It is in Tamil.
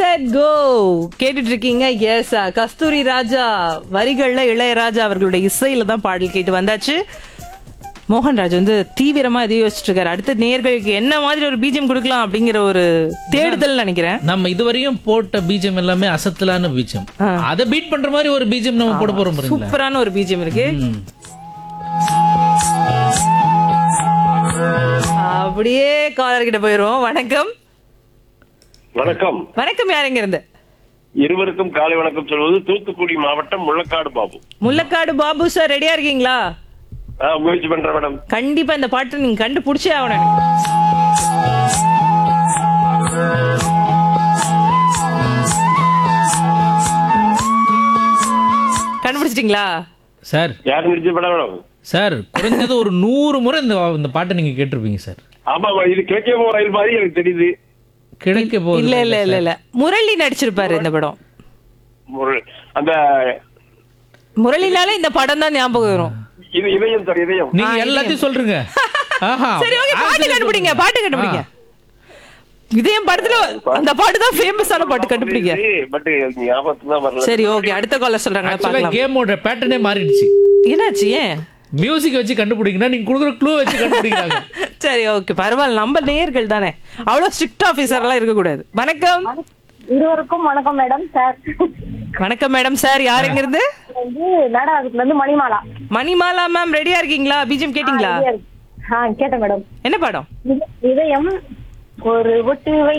செட் கோ கேட்டுட்டு இருக்கீங்க எஸ் கஸ்தூரி ராஜா வரிகள்ல இளையராஜா அவர்களுடைய இசையில தான் பாடல் கேட்டு வந்தாச்சு மோகன்ராஜ் வந்து தீவிரமா எதை யோசிச்சுட்டு இருக்காரு அடுத்த நேர்களுக்கு என்ன மாதிரி ஒரு பீஜம் கொடுக்கலாம் அப்படிங்கிற ஒரு தேடுதல் நினைக்கிறேன் நம்ம இதுவரையும் போட்ட பீஜம் எல்லாமே அசத்தலான பீஜம் அதை பீட் பண்ற மாதிரி ஒரு பீஜம் நம்ம போட போறோம் பாருங்களேன் சூப்பரான ஒரு பீஜம் இருக்கு ம். அப்படியே காலர் கிட்ட போயிருவோம் வணக்கம் வணக்கம் வணக்கம் யாருங்க இருந்து இருவருக்கும் காலை வணக்கம் சொல்வது தூத்துக்குடி மாவட்டம் முள்ளக்காடு பாபு முல்லக்காடு பாபு சார் ரெடியா இருக்கீங்களா ஆ, முயற்சி பண்றேன் மேடம் கண்டிப்பா இந்த பாட்டு நீங்க கண்டுபிடிச்சே ஆகணும் எனக்கு. கண்டுபிடிச்சிட்டீங்களா சார் யார் நிறுத்தி படம் மேடம் சார் குறைஞ்சது ஒரு நூறு முறை இந்த இந்த பாட்டை நீங்க கேட்டிருப்பீங்க சார் ஆமா ஆமா, இது கேட்க போற ரயில் மாதிரி எனக்கு தெரியுது கிடைக்க போகுது இல்ல இல்ல இல்ல இல்ல முரளி நடிச்சிருப்பாரு இந்த படம் ஒரு- அந்த முரளினாலே இந்த படம் தான் ஞாபகம் வரும் இது இதயம் சார் இதயம் நீங்க எல்லாத்தையும் சொல்றீங்க ஆஹா சரி ஓகே பாட்டு ஆன்சரே கண்டுபிடிங்க சொல்லுங்க. பாட்டு கண்டுபிடிங்க இதயம் படத்துல அந்த பாட்டு தான் ஃபேமஸான பாட்டு கண்டுபிடிங்க பட் ஞாபகத்துக்கு தான் வரல சரி ஓகே அடுத்த காலர் சொல்றாங்க ஆக்சுவலா பார்க்கலாம் கேமோட பேட்டர்னே மாறிடுச்சு என்னாச்சு ஏன் மியூசிக் வச்சு கண்டுபிடிக்கணும் நீங்க கொடுக்குற க்ளூ வச்சு கண்டுபிடிக்கிறாங்க சரி ஓகே பரவாயில்ல நம்ம நேயர்கள் தானே அவ்வளவு ஸ்ட்ரிக்ட் ஆபீசர் எல்லாம் இருக்க கூடாது வணக்கம் இருவருக்கும் வணக்கம் மேடம் சார் வணக்கம் மேடம் சார் யார் எங்க இருந்து வந்து நாடகத்துல இருந்து மணிமாலா மணிமாலா மேம் ரெடியா இருக்கீங்களா பிஜிஎம் கேட்டிங்களா ஆ கேட்டேன் மேடம் என்ன படம் இது- இதயம் ஒரு ஒட்டு வை